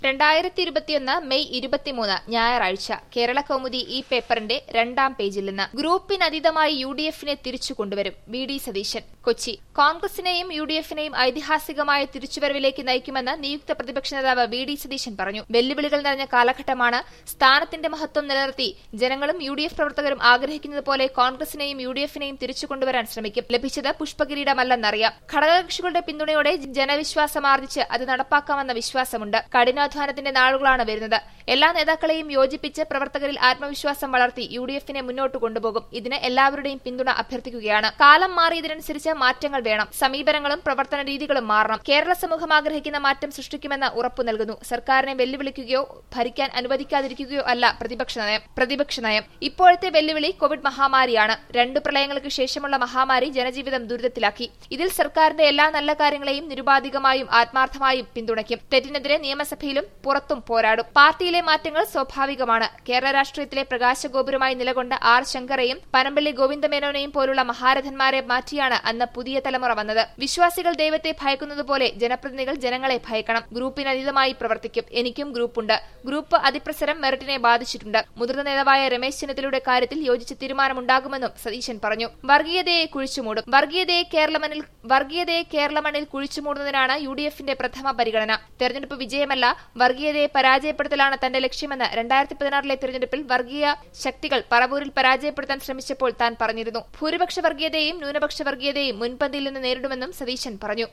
രണ്ടായിരത്തി ഇരുപത്തിയൊന്ന് മെയ് ഇരുപത്തിമൂന്ന് ഞായറാഴ്ച കേരള കൗമുദി ഈ പേപ്പറിന്റെ രണ്ടാം പേജിൽ നിന്ന് ഗ്രൂപ്പിനതീതമായി യു ഡി എഫിനെ തിരിച്ചു കൊണ്ടുവരും വി ഡി സതീശൻ കൊച്ചി കോൺഗ്രസിനെയും യു ഡി എഫിനെയും ഐതിഹാസികമായ തിരിച്ചുവരവിലേക്ക് നയിക്കുമെന്ന് നിയുക്ത പ്രതിപക്ഷ നേതാവ് വി ഡി സതീശൻ പറഞ്ഞു വെല്ലുവിളികൾ നിറഞ്ഞ കാലഘട്ടമാണ് സ്ഥാനത്തിന്റെ മഹത്വം നിലനിർത്തി ജനങ്ങളും യു ഡി എഫ് പ്രവർത്തകരും ആഗ്രഹിക്കുന്നത് പോലെ കോൺഗ്രസിനെയും യു ഡി എഫിനെയും തിരിച്ചു കൊണ്ടുവരാൻ ശ്രമിക്കും ലഭിച്ചത് പുഷ്പകിരീടമല്ലെന്നറിയാം ഘടകകക്ഷികളുടെ പിന്തുണയോടെ ജനവിശ്വാസമാർജിച്ച് അത് നടപ്പാക്കാമെന്ന വിശ്വാസമുണ്ട് കഠിനാധ്വാനത്തിന്റെ നാളുകളാണ് വരുന്നത് എല്ലാ നേതാക്കളെയും യോജിപ്പിച്ച് പ്രവർത്തകരിൽ ആത്മവിശ്വാസം വളർത്തി യു ഡി എഫിനെ മുന്നോട്ട് കൊണ്ടുപോകും ഇതിന് എല്ലാവരുടെയും പിന്തുണ അഭ്യർത്ഥിക്കുകയാണ് കാലം മാറിയതിനനുസരിച്ച് മാറ്റങ്ങൾ വേണം സമീപനങ്ങളും പ്രവർത്തന രീതികളും മാറണം കേരള സമൂഹം ആഗ്രഹിക്കുന്ന മാറ്റം സൃഷ്ടിക്കുമെന്ന് ഉറപ്പു നൽകുന്നു സർക്കാരിനെ വെല്ലുവിളിക്കുകയോ ഭരിക്കാൻ അനുവദിക്കാതിരിക്കുകയോ അല്ല പ്രതിപക്ഷ നയം പ്രതിപക്ഷ നയം ഇപ്പോഴത്തെ വെല്ലുവിളി കോവിഡ് മഹാമാരിയാണ് രണ്ടു പ്രളയങ്ങൾക്ക് ശേഷമുള്ള മഹാമാരി ജനജീവിതം ദുരിതത്തിലാക്കി ഇതിൽ സർക്കാരിന്റെ എല്ലാ നല്ല കാര്യങ്ങളെയും നിരുപാധികമായും ആത്മാർത്ഥമായും പിന്തുണയ്ക്കും തെറ്റിനെതിരെ നിയമസഭയിലും പുറത്തും പോരാടും പാർട്ടിയിലെ മാറ്റങ്ങൾ സ്വാഭാവികമാണ് കേരള രാഷ്ട്രീയത്തിലെ പ്രകാശഗോപുരമായി നിലകൊണ്ട ആർ ശങ്കറെയും പനമ്പള്ളി ഗോവിന്ദമേനോനെയും പോലുള്ള മഹാരഥന്മാരെ മാറ്റിയാണ് അന്ന് പുതിയ തലമുറ വന്നത് വിശ്വാസികൾ ദൈവത്തെ ഭയക്കുന്നതുപോലെ ജനപ്രതിനിധികൾ ജനങ്ങളെ ഭയക്കണം ഗ്രൂപ്പിനതീതമായി പ്രവർത്തിക്കും എനിക്കും ഗ്രൂപ്പുണ്ട് ഗ്രൂപ്പ് അതിപ്രസരം മെറിറ്റിനെ ബാധിച്ചിട്ടുണ്ട് മുതിർന്ന നേതാവായ രമേശ് ചെന്നിത്തലയുടെ കാര്യത്തിൽ യോജിച്ച തീരുമാനമുണ്ടാകുമെന്നും സതീശൻ പറഞ്ഞു വർഗീയതയെ കുഴിച്ചുമൂടും വർഗീയതയെ കേരളമണ്ണിൽ വർഗീയതയെ കേരളമണ്ണിൽ കുഴിച്ചുമൂടുന്നതിനാണ് യു ഡി എഫിന്റെ പ്രഥമ പരിഗണന തെരഞ്ഞെടുപ്പ് വിജയമല്ല വർഗീയതയെ പരാജയപ്പെടുത്തലാണ് തന്റെ ലക്ഷ്യമെന്ന് രണ്ടായിരത്തി പതിനാറിലെ തെരഞ്ഞെടുപ്പിൽ വർഗീയ ശക്തികൾ പറവൂരിൽ പരാജയപ്പെടുത്താൻ ശ്രമിച്ചപ്പോൾ താൻ പറഞ്ഞിരുന്നു ഭൂരിപക്ഷ വർഗീയതയെയും ന്യൂനപക്ഷ വർഗീയതയെയും മുൻപന്തിയിൽ നിന്ന് നേരിടുമെന്നും സതീശൻ പറഞ്ഞു